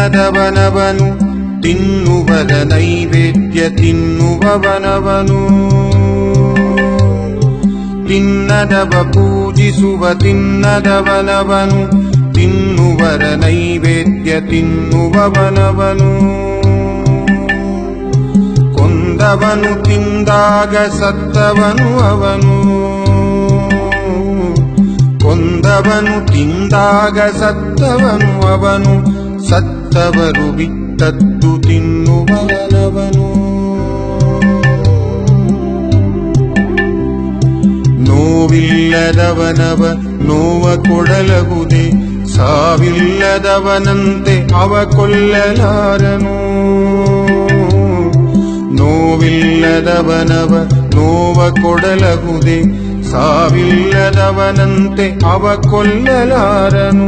ತಿನ್ನದವನವನು ತಿನ್ನುವರ ನೈವೇದ್ಯ ತಿನ್ನುವವನವನು ತಿನ್ನದವ ಪೂಜಿಸುವ ತಿನ್ನದವನವನು ತಿನ್ನುವರ ನೈವೇದ್ಯ ತಿನ್ನುವವನವನು ಕೊಂದವನು ತಿಂದಾಗ ಸತ್ತವನು ಅವನು ಕೊಂದವನು ತಿಂದಾಗ ಸತ್ತವನು ಅವನು ಸತ್ತವರು ಬಿಟ್ಟದ್ದು ತಿನ್ನುವವನವನು ನೋವಿಲ್ಲದವನವ ನೋವ ಕೊಡಲಗುದೆ ಸಾವಿಲ್ಲದವನಂತೆ ಅವ ಕೊಲ್ಲಲಾರನು ನೋವಿಲ್ಲದವನವ ನೋವ ಕೊಡಲಗುದೆ ಸಾವಿಲ್ಲದವನಂತೆ ಅವ ಕೊಲ್ಲಲಾರನು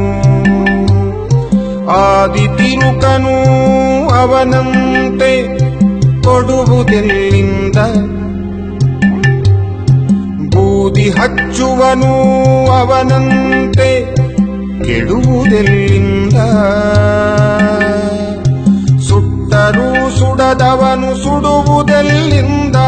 ಆದಿ ತಿರುಕನು ಅವನಂತೆ ಕೊಡುವುದೆಲ್ಲಿಂದ ಬೂದಿ ಹಚ್ಚುವನು ಅವನಂತೆ ಕೆಡುವುದೆಲ್ಲಿಂದ ಸುಟ್ಟರೂ ಸುಡದವನು ಸುಡುವುದೆಲ್ಲಿಂದ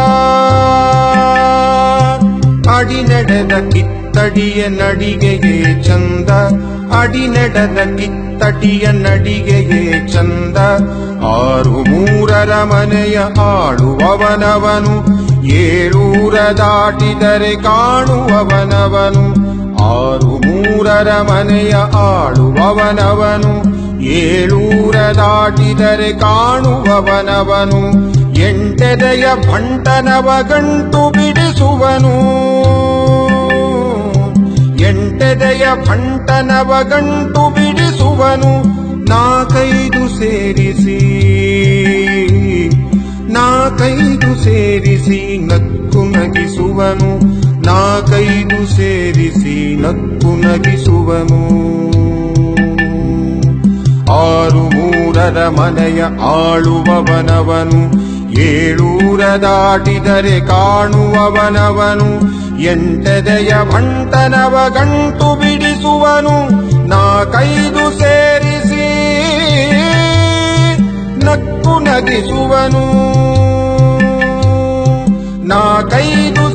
ಅಡಿ ನಡೆದ ಕಿತ್ತಡಿಯ ನಡಿಗೆಗೆ ಚಂದ ಅಡಿ ನಡೆದ ಕಿತ್ತಡಿಯ ನಡಿಗೆಗೆ ಚಂದ ಆರು ಮೂರರ ಮನೆಯ ಆಳುವವನವನು ಏಳೂರ ದಾಟಿದರೆ ಕಾಣುವವನವನು ಆರು ಮೂರರ ಮನೆಯ ಆಳುವವನವನು ಏಳೂರ ದಾಟಿದರೆ ಕಾಣುವವನವನು ಎಂಟೆದೆಯ ಭಂಟನವ ಗಂಟು ಬಿಡಿಸುವನು ಎಂಟೆದೆಯ ಭಂಟನವ ಗಂಟು ಬಿಡಿಸುವನು ನಾಕೈದು ಸೇರಿಸಿ ನಾಕೈದು ಸೇರಿಸಿ ನಕ್ಕು ನಗಿಸುವನು ನಾಕೈದು ಸೇರಿಸಿ ನಕ್ಕು ನಗಿಸುವನು ಆರು ಮೂರರ ಮನೆಯ ಆಳುವವನವನು ಏಳೂರ ದಾಟಿದರೆ ಕಾಣುವವನವನು ಎಂಟದೆಯ ಭಂಟನವ ಗಂಟು ಬಿಡಿಸುವನು ನಾಕೈದು ಸೇರಿಸಿ ನಕ್ಕು ನಗಿಸುವನು ನಾಕೈದು